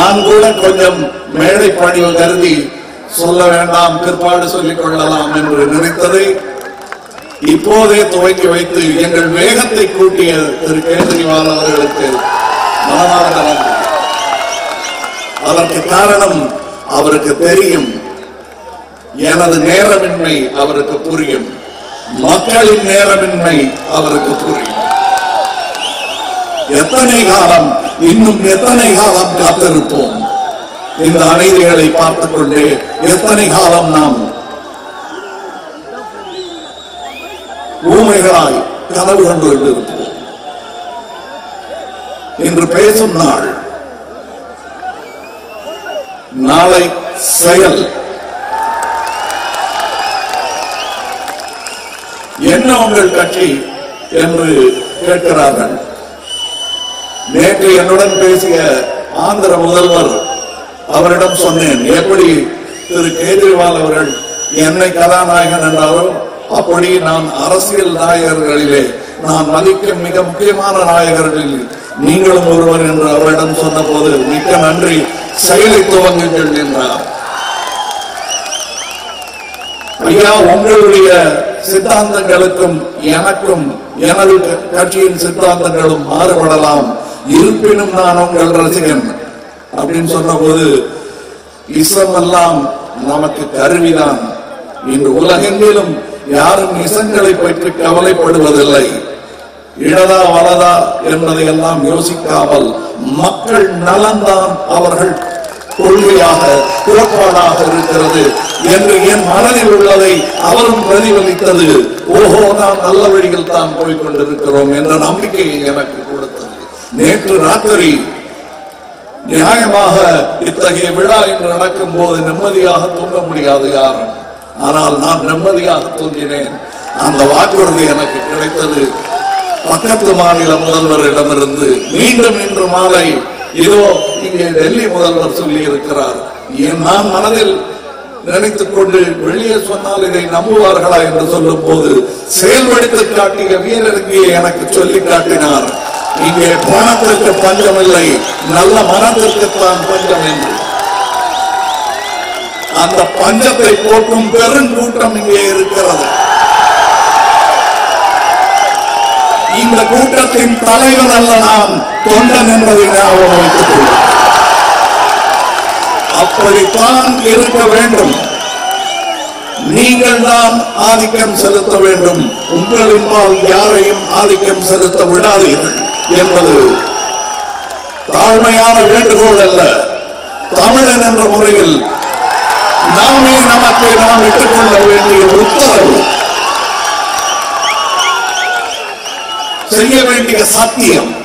நான் கூட கொஞ்சம் மேடை பணிவு கருதி சொல்ல வேண்டாம் பிற்பாடு சொல்லிக் கொள்ளலாம் என்று நினைத்ததை இப்போதே துவக்கி வைத்து எங்கள் வேகத்தை கூட்டிய திரு கேஜரிவால் அவர்களுக்கு மனமார்ந்த நன்றி அதற்கு காரணம் அவருக்கு தெரியும் எனது நேரமின்மை அவருக்கு புரியும் மக்களின் நேரமின்மை அவருக்கு புரியும் எத்தனை காலம் இன்னும் எத்தனை காலம் காத்திருப்போம் இந்த அநீதிகளை பார்த்துக் கொண்டே எத்தனை காலம் நாம் ஊமைகளாய் கனவு கண்டு கொண்டிருப்போம் இன்று பேசும் நாள் நாளை செயல் என்ன உங்கள் கட்சி என்று கேட்கிறார்கள் நேற்று என்னுடன் பேசிய ஆந்திர முதல்வர் அவரிடம் சொன்னேன் எப்படி திரு கேஜ்ரிவால் அவர்கள் என்னை கதாநாயகன் என்றாரோ அப்படி நான் அரசியல் நாயகர்களிலே நான் மதிக்கும் மிக முக்கியமான நாயகர்களில் நீங்களும் ஒருவர் என்று அவரிடம் சொன்னபோது மிக்க நன்றி செயலை துவங்குங்கள் என்றார் ஐயா உங்களுடைய சித்தாந்தங்களுக்கும் எனக்கும் எனது கட்சியின் சித்தாந்தங்களும் மாறுபடலாம் இருப்பினும் நான் உங்கள் ரசிகன் அப்படின்னு சொன்னபோது இஸ்லாம் எல்லாம் நமக்கு கருவிதான் இன்று உலகெங்கிலும் யாரும் இசங்களை பற்றி கவலைப்படுவதில்லை இடதா வலதா என்பதை எல்லாம் யோசிக்காமல் மக்கள் நலன்தான் அவர்கள் கொள்கையாக புறப்பாடாக இருக்கிறது என்று என் மனதில் உள்ளதை அவரும் பிரதிபலித்தது ஓஹோ நாம் நல்ல வழியில் தான் போய் கொண்டிருக்கிறோம் என்ற நம்பிக்கையை எனக்கு கொடுத்தது நேற்று ராத்திரி நியாயமாக இத்தகைய விழா இன்று நடக்கும் போது நிம்மதியாக தூங்க முடியாது யாரும் ஆனால் நான் நிம்மதியாக தூங்கினேன் அந்த வாக்குறுதி எனக்கு கிடைத்தது பக்கத்து மாநில முதல்வரிடமிருந்து மீண்டும் இன்று மாலை இதோ இங்கே டெல்லி முதல்வர் சொல்லி இருக்கிறார் என் நான் மனதில் நினைத்துக் கொண்டு வெளியே சொன்னால் இதை நம்புவார்களா என்று சொல்லும் போது செயல்படுத்தி காட்டிய வீரருக்கு எனக்கு சொல்லி காட்டினார் இங்கே பணத்திற்கு பஞ்சமில்லை நல்ல மனத்திற்குத்தான் பஞ்சம் என்று அந்த பஞ்சத்தை போக்கும் பெருங்கூட்டம் இங்கே இருக்கிறது இந்த கூட்டத்தின் தலைவன் அல்ல நாம் தொண்டன் என்பதை ஞாபகம் வைத்துக் கொள்ளும் அப்படித்தான் இருக்க வேண்டும் நீங்கள் தான் ஆதிக்கம் செலுத்த வேண்டும் உங்களின்பால் யாரையும் ஆதிக்கம் செலுத்த விடாதீர்கள் என்பது தாழ்மையான வேண்டுகோள் அல்ல தமிழன் என்ற முறையில் நாமே நமக்கு நாம் விட்டுக் கொள்ள வேண்டிய உத்தரவு செய்ய வேண்டிய சத்தியம்